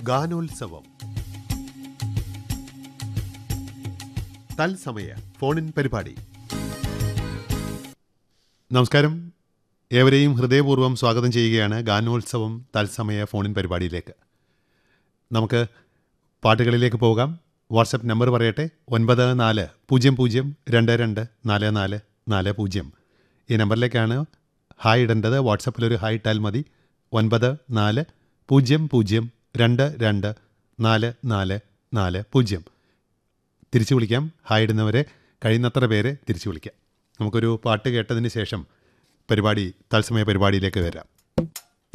ഗാനോത്സവം തത്സമയ ഫോണിൻ പരിപാടി നമസ്കാരം ഏവരെയും ഹൃദയപൂർവ്വം സ്വാഗതം ചെയ്യുകയാണ് ഗാനോത്സവം തത്സമയ ഫോണിൻ പരിപാടിയിലേക്ക് നമുക്ക് പാട്ടുകളിലേക്ക് പോകാം വാട്സപ്പ് നമ്പർ പറയട്ടെ ഒൻപത് നാല് പൂജ്യം പൂജ്യം രണ്ട് രണ്ട് നാല് നാല് നാല് പൂജ്യം ഈ നമ്പറിലേക്കാണ് ഹായ് ഇടേണ്ടത് വാട്സപ്പിലൊരു ഹായ് ഇട്ടാൽ മതി ഒൻപത് നാല് പൂജ്യം പൂജ്യം രണ്ട് രണ്ട് നാല് നാല് നാല് പൂജ്യം തിരിച്ചു വിളിക്കാം ഹായ് ഇടുന്നവരെ കഴിയുന്നത്ര പേരെ തിരിച്ചു വിളിക്കാം നമുക്കൊരു പാട്ട് കേട്ടതിന് ശേഷം പരിപാടി തത്സമയ പരിപാടിയിലേക്ക് വരാം